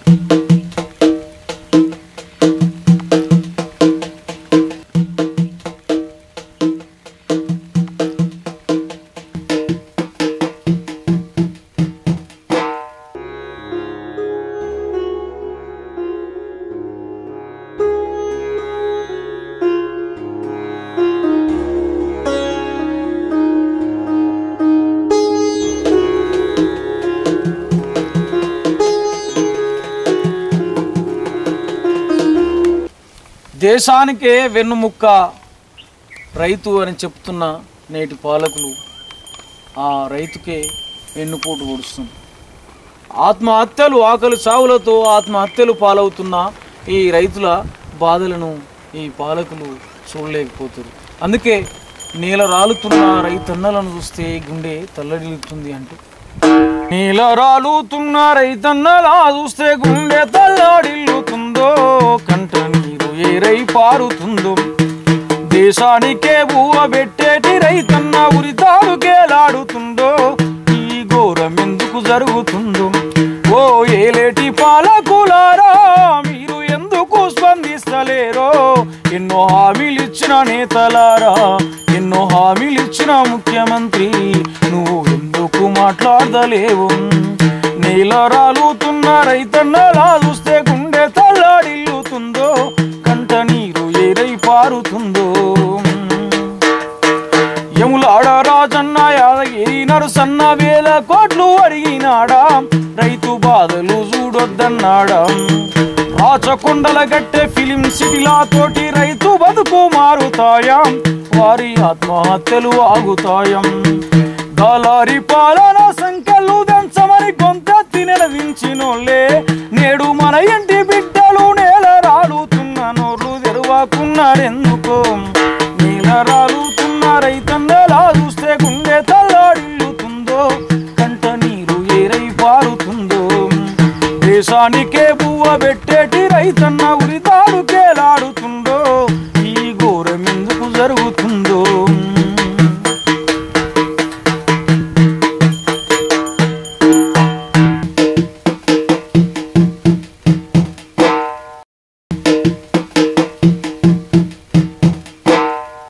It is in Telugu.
దేశానికే వెన్నుముక్క రైతు అని చెప్తున్న నేటి పాలకులు ఆ రైతుకే వెన్నుపోటు పొడుస్తుంది ఆత్మహత్యలు ఆకలి చావులతో ఆత్మహత్యలు పాలవుతున్న ఈ రైతుల బాధలను ఈ పాలకులు చూడలేకపోతారు అందుకే నేల రాలుతున్న రైతన్నలను చూస్తే గుండె తల్లడిల్లుతుంది అంటే నీల రాలుతున్న రైతన్నలా చూస్తే గుండె తల్లాడిల్లుతుందో కంట నీరు ఏరై పారుతుందో దేశానికే బువ్వ పెట్టేటి రైతన్న ఉరితాడు కేలాడుతుందో ఈ ఘోరం ఎందుకు జరుగుతుందో ఓ ఏలేటి పాలకులారా మీరు ఎందుకు స్పందిస్తలేరో ఎన్నో హామీలు ఇచ్చిన నేతలారా ఎన్నో హామీలు ఇచ్చిన ముఖ్యమంత్రి నువ్వు ఎందుకు మాట్లాడలేవు నేల రాలుతున్న రైతన్నలా చూస్తే గుండె తల్లాడిల్లుతుందో కంట నీరు ఏరై పారుతుందో యములాడ రాజన్న యాదగిరి నరసన్న వేల కోట్లు అడిగినాడా రైతు బాధలు చూడొద్దన్నాడా రాచకొండల గట్టె ఫిలిం సిటీలా తోటి రైతు బతుకు మారుతాయా వారి ఆత్మహత్యలు ఆగుతాయం దళారి పాలన సంఖ్యలు దంచమని కొంత తినవించినోళ్ళే నేడు మన ఇంటి బిడ్డలు నేల రాలుతున్న నోర్లు తెరువాకున్నారెందుకో నేల రాలుతున్న రైతన్నలా చూస్తే గుండె తల్లాడిల్లుతుందో కంట నీరు ఏరై పారుతుందో దేశానికే బువ్వ పెట్టేటి రైతన్న